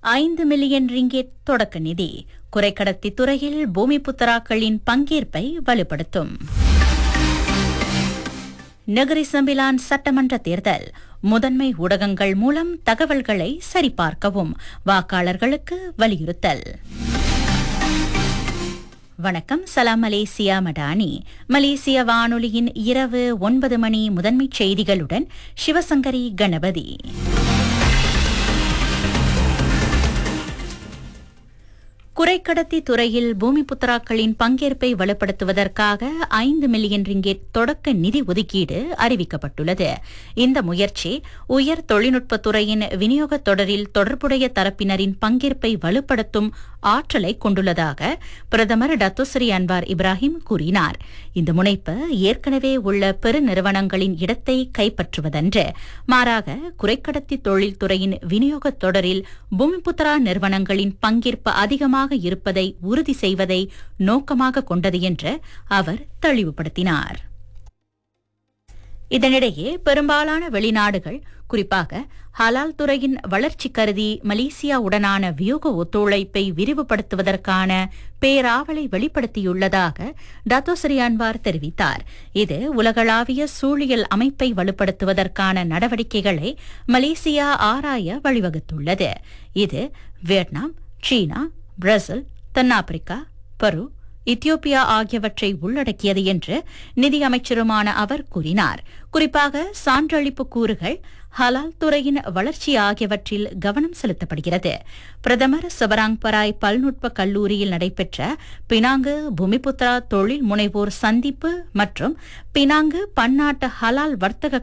ஐந்து million ringgit தொடக்க நிதி குறைக்கடத்தி துறையில் பூமி புத்தராக்களின் பங்கேற்பை வலுப்படுத்தும் நகரி சம்பிலான் சட்டமன்ற தேர்தல் முதன்மை ஊடகங்கள் மூலம் தகவல்களை சரிபார்க்கவும் வாக்காளர்களுக்கு வலியுறுத்தல் வணக்கம் சலாம் மலேசியா மடானி மலேசிய வானொலியின் இரவு ஒன்பது மணி முதன்மைச் செய்திகளுடன் சிவசங்கரி கணபதி குறைக்கடத்தி துறையில் பூமி புத்தராக்களின் பங்கேற்பை வலுப்படுத்துவதற்காக ஐந்து மில்லியன் ரிங்கெட் தொடக்க நிதி ஒதுக்கீடு அறிவிக்கப்பட்டுள்ளது இந்த முயற்சி உயர் தொழில்நுட்பத் துறையின் விநியோகத் தொடரில் தொடர்புடைய தரப்பினரின் பங்கேற்பை வலுப்படுத்தும் ஆற்றலை கொண்டுள்ளதாக பிரதமர் டத்துஸ்ரீ அன்வார் இப்ராஹிம் கூறினார் இந்த முனைப்பு ஏற்கனவே உள்ள பெருநிறுவனங்களின் இடத்தை கைப்பற்றுவதன்று மாறாக குறைக்கடத்தி தொழில்துறையின் விநியோகத் தொடரில் பூமிபுத்ரா நிறுவனங்களின் பங்கேற்பு அதிகமாக இருப்பதை உறுதி செய்வதை நோக்கமாக கொண்டது என்று அவர் தெளிவுபடுத்தினார் இதனிடையே பெரும்பாலான வெளிநாடுகள் குறிப்பாக ஹலால் துறையின் வளர்ச்சி கருதி மலேசியாவுடனான வியூக ஒத்துழைப்பை விரிவுபடுத்துவதற்கான பேராவலை வெளிப்படுத்தியுள்ளதாக டத்தோஸ்ரீ அன்வார் தெரிவித்தார் இது உலகளாவிய சூழியல் அமைப்பை வலுப்படுத்துவதற்கான நடவடிக்கைகளை மலேசியா ஆராய வழிவகுத்துள்ளது இது வியட்நாம் சீனா பிரேசில் தென்னாப்பிரிக்கா பெரு இத்தியோப்பியா ஆகியவற்றை உள்ளடக்கியது என்று நிதியமைச்சருமான அவர் கூறினார் குறிப்பாக சான்றளிப்பு கூறுகள் ஹலால் துறையின் வளர்ச்சி ஆகியவற்றில் கவனம் செலுத்தப்படுகிறது பிரதமர் சிவராங் பராய் பல்நுட்ப கல்லூரியில் நடைபெற்ற பினாங்கு பூமிபுத்ரா தொழில் முனைவோர் சந்திப்பு மற்றும் பினாங்கு பன்னாட்டு ஹலால் வர்த்தக